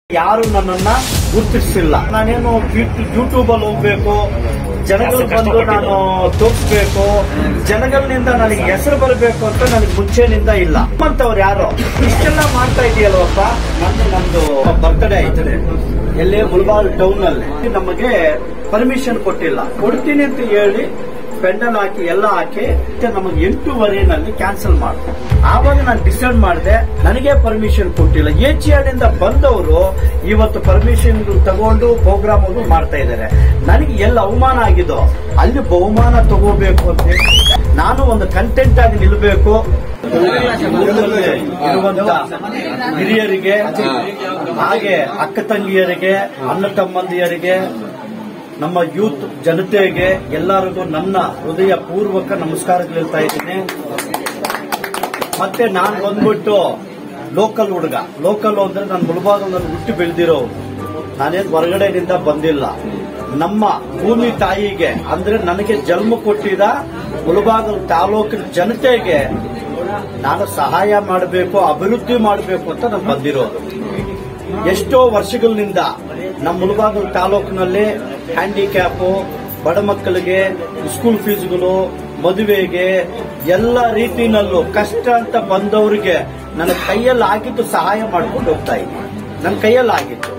ಯಾರು ನನ್ನನ್ನ ಗುರುತಿಸಿಲ್ಲ ನಾನೇನು ಯೂಟ್ಯೂಬ್ ಅಲ್ಲಿ ಹೋಗ್ಬೇಕು ಜನಗಳು ಬಂದು ನಾನು ತೋರಿಸ್ಬೇಕು ಜನಗಳಿಂದ ನನಗೆ ಹೆಸರು ಬರಬೇಕು ಅಂತ ನನಗೆ ಮುಂಚೆನಿಂದ ಇಲ್ಲ ನಮ್ಮಂತವ್ರು ಯಾರು ಇಷ್ಟೆಲ್ಲ ಮಾಡ್ತಾ ಇದೆಯಲ್ವಪ್ಪ ನಂದು ನಮ್ದು ಬರ್ತ್ಡೇ ಆಯ್ತದೆ ಎಲ್ಲೇ ಮುಳಬಾಲ್ ಟೌನ್ ಅಲ್ಲಿ ನಮಗೆ ಪರ್ಮಿಷನ್ ಕೊಟ್ಟಿಲ್ಲ ಕೊಡ್ತೀನಿ ಅಂತ ಹೇಳಿ ಪೆಂಡಲ್ ಹಾಕಿ ಎಲ್ಲ ಹಾಕಿ ಮತ್ತೆ ನಮಗೆ ಎಂಟೂವರೆನಲ್ಲಿ ಕ್ಯಾನ್ಸಲ್ ಮಾಡಿದೆ ಆವಾಗ ನಾನು ಡಿಸೈಡ್ ಮಾಡಿದೆ ನನಗೆ ಪರ್ಮಿಷನ್ ಕೊಟ್ಟಿಲ್ಲ ಏಚಿಯಾಡಿಂದ ಬಂದವರು ಇವತ್ತು ಪರ್ಮಿಷನ್ ತಗೊಂಡು ಪ್ರೋಗ್ರಾಮ್ ಅನ್ನು ಮಾಡ್ತಾ ಇದ್ದಾರೆ ನನಗೆ ಎಲ್ಲ ಅವಮಾನ ಆಗಿದೋ ಅಲ್ಲಿ ಬಹುಮಾನ ತಗೋಬೇಕು ಅಂತ ಹೇಳಿ ನಾನು ಒಂದು ಕಂಟೆಂಟ್ ಆಗಿ ನಿಲ್ಲಬೇಕು ಊರಿನಲ್ಲಿ ಇರುವಂತ ಹಿರಿಯರಿಗೆ ಹಾಗೆ ಅಕ್ಕ ತಂಗಿಯರಿಗೆ ಅಣ್ಣ ತಮ್ಮಂದಿಯರಿಗೆ ನಮ್ಮ ಯೂತ್ ಜನತೆಗೆ ಎಲ್ಲರಿಗೂ ನನ್ನ ಹೃದಯ ಪೂರ್ವಕ ನಮಸ್ಕಾರಗಳು ಹೇಳ್ತಾ ಇದ್ದೀನಿ ಮತ್ತೆ ನಾನು ಬಂದ್ಬಿಟ್ಟು ಲೋಕಲ್ ಹುಡುಗ ಲೋಕಲ್ ಅಂದ್ರೆ ನಾನು ಮುಳಬಾಗದಲ್ಲಿ ಹುಟ್ಟಿ ಬೆಳೆದಿರೋ ನಾನೇನ್ ಹೊರಗಡೆಯಿಂದ ಬಂದಿಲ್ಲ ನಮ್ಮ ಭೂಮಿ ತಾಯಿಗೆ ಅಂದ್ರೆ ನನಗೆ ಜನ್ಮ ಕೊಟ್ಟಿದ ಮುಳಬಾಗಲ್ ತಾಲೂಕಿನ ಜನತೆಗೆ ನಾನು ಸಹಾಯ ಮಾಡಬೇಕು ಅಭಿವೃದ್ಧಿ ಮಾಡಬೇಕು ಅಂತ ನಾನು ಬಂದಿರೋದು ಎಷ್ಟೋ ವರ್ಷಗಳಿಂದ ನಮ್ಮ ಮುಳಬಾಗಲ್ ತಾಲೂಕಿನಲ್ಲಿ ಹ್ಯಾಂಡಿಕ್ಯಾಪು ಬಡ ಮಕ್ಕಳಿಗೆ ಸ್ಕೂಲ್ ಫೀಸ್ಗಳು ಮದುವೆಗೆ ಎಲ್ಲ ರೀತಿನಲ್ಲೂ ಕಷ್ಟ ಅಂತ ಬಂದವರಿಗೆ ನನ್ನ ಕೈಯಲ್ಲಿ ಆಗಿದ್ದು ಸಹಾಯ ಮಾಡ್ಕೊಂಡು ಹೋಗ್ತಾ ಇದ್ದೀನಿ ನನ್ನ ಕೈಯಲ್ಲಿ ಆಗಿತ್ತು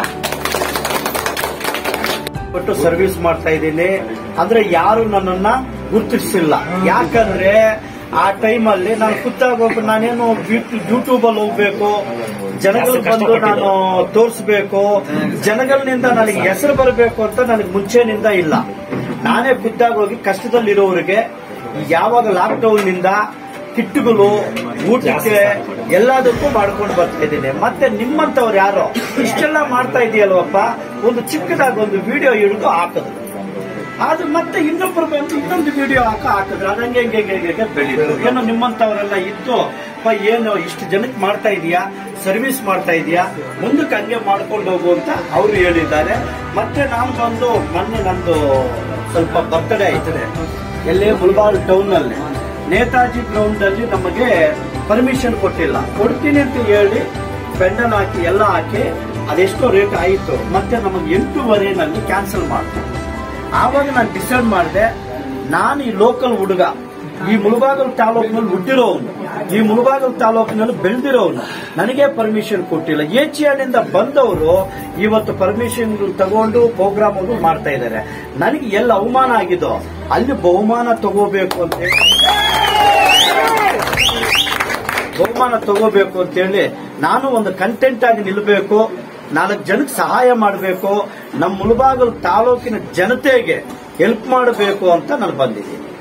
ಕೊಟ್ಟು ಸರ್ವಿಸ್ ಮಾಡ್ತಾ ಇದ್ದೀನಿ ಅಂದ್ರೆ ಯಾರು ನನ್ನನ್ನ ಗುರುತಿಸಿಲ್ಲ ಯಾಕಂದ್ರೆ ಆ ಟೈಮಲ್ಲಿ ನಾನು ಖುದ್ದಾಗೋಗ್ಬೇಕು ನಾನೇನು ಯೂಟ್ಯೂಬ್ ಅಲ್ಲಿ ಹೋಗ್ಬೇಕು ಜನಗಳು ಬಂದು ನಾನು ತೋರಿಸ್ಬೇಕು ಜನಗಳಿಂದ ನನಗೆ ಹೆಸರು ಬರಬೇಕು ಅಂತ ನನಗೆ ಮುಂಚೆನಿಂದ ಇಲ್ಲ ನಾನೇ ಖುದ್ದಾಗಿ ಹೋಗಿ ಕಷ್ಟದಲ್ಲಿರೋರಿಗೆ ಯಾವಾಗ ಲಾಕ್ಡೌನ್ ನಿಂದ ಕಿಟ್ಟುಗಳು ಊಟಕ್ಕೆ ಎಲ್ಲದಕ್ಕೂ ಮಾಡ್ಕೊಂಡು ಬರ್ತಾ ಇದ್ದೀನಿ ಮತ್ತೆ ನಿಮ್ಮಂತವ್ರು ಯಾರೋ ಇಷ್ಟೆಲ್ಲ ಮಾಡ್ತಾ ಇದೆಯಲ್ವಪ್ಪ ಒಂದು ಚಿಕ್ಕದಾಗಿ ಒಂದು ವಿಡಿಯೋ ಹಿಡಿದು ಹಾಕಿದ್ರು ಅದು ಮತ್ತೆ ಇನ್ನೊಬ್ರು ಬಂದು ಇನ್ನೊಂದು ವಿಡಿಯೋ ಹಾಕ ಹಾಕಿದ್ರು ಅದಂಗೆ ಹೆಂಗೆ ಹೆಂಗೆ ಹೆಂಗೆ ಬೆಳೀತು ಏನೋ ನಿಮ್ಮಂತವರೆಲ್ಲ ಇದ್ದು ಅಪ್ಪ ಏನು ಇಷ್ಟು ಜನಕ್ಕೆ ಮಾಡ್ತಾ ಇದೀಯಾ ಸರ್ವಿಸ್ ಮಾಡ್ತಾ ಇದೀಯಾ ಮುಂದಕ್ಕೆ ಹಂಗೆ ಮಾಡ್ಕೊಂಡು ಹೋಗು ಅಂತ ಅವರು ಹೇಳಿದ್ದಾರೆ ಮತ್ತೆ ನಾನು ಬಂದು ಮೊನ್ನೆ ನಂದು ಸ್ವಲ್ಪ ಬರ್ತಡೇ ಆಯ್ತದೆ ಎಲ್ಲೇ ಮುಳಬಾಲ್ ಟೌನ್ ಅಲ್ಲಿ ನೇತಾಜಿ ಗ್ರೌಂಡ್ ಅಲ್ಲಿ ನಮಗೆ ಪರ್ಮಿಷನ್ ಕೊಟ್ಟಿಲ್ಲ ಕೊಡ್ತೀನಿ ಅಂತ ಹೇಳಿ ಪೆಂಡಲ್ ಹಾಕಿ ಎಲ್ಲ ಹಾಕಿ ಅದೆಷ್ಟೋ ರೇಟ್ ಆಯಿತು ಮತ್ತೆ ನಮಗೆ ಎಂಟೂವರೆನಲ್ಲಿ ಕ್ಯಾನ್ಸಲ್ ಮಾಡಿದೆ ಆವಾಗ ನಾನು ಡಿಸೈಡ್ ಮಾಡಿದೆ ನಾನು ಈ ಲೋಕಲ್ ಹುಡುಗ ಈ ಮುಳಬಾಗಲ್ ತಾಲೂಕಿನಲ್ಲಿ ಹುಟ್ಟಿರೋನು ಈ ಮುಳಬಾಗಲ್ ತಾಲೂಕಿನಲ್ಲಿ ಬೆಳೆದಿರೋನು ನನಗೆ ಪರ್ಮಿಷನ್ ಕೊಟ್ಟಿಲ್ಲ ಏಚಿಯಾಡಿಂದ ಬಂದವರು ಇವತ್ತು ಪರ್ಮಿಷನ್ ತಗೊಂಡು ಪ್ರೋಗ್ರಾಮ್ ಅನ್ನು ಮಾಡ್ತಾ ಇದ್ದಾರೆ ನನಗೆ ಎಲ್ಲ ಅವಮಾನ ಆಗಿದೋ ಅಲ್ಲಿ ಬಹುಮಾನ ತಗೋಬೇಕು ಅಂತ ಹೇಳಿ ಬಹುಮಾನ ತಗೋಬೇಕು ಅಂತ ಹೇಳಿ ನಾನು ಒಂದು ಕಂಟೆಂಟ್ ಆಗಿ ನಿಲ್ಲಬೇಕು ನಾಲ್ಕು ಜನಕ್ಕೆ ಸಹಾಯ ಮಾಡಬೇಕು ನಮ್ಮ ಮುಳಬಾಗಲ್ ತಾಲೂಕಿನ ಜನತೆಗೆ ಹೆಲ್ಪ್ ಮಾಡಬೇಕು ಅಂತ ನಾನು ಬಂದಿದ್ದೀನಿ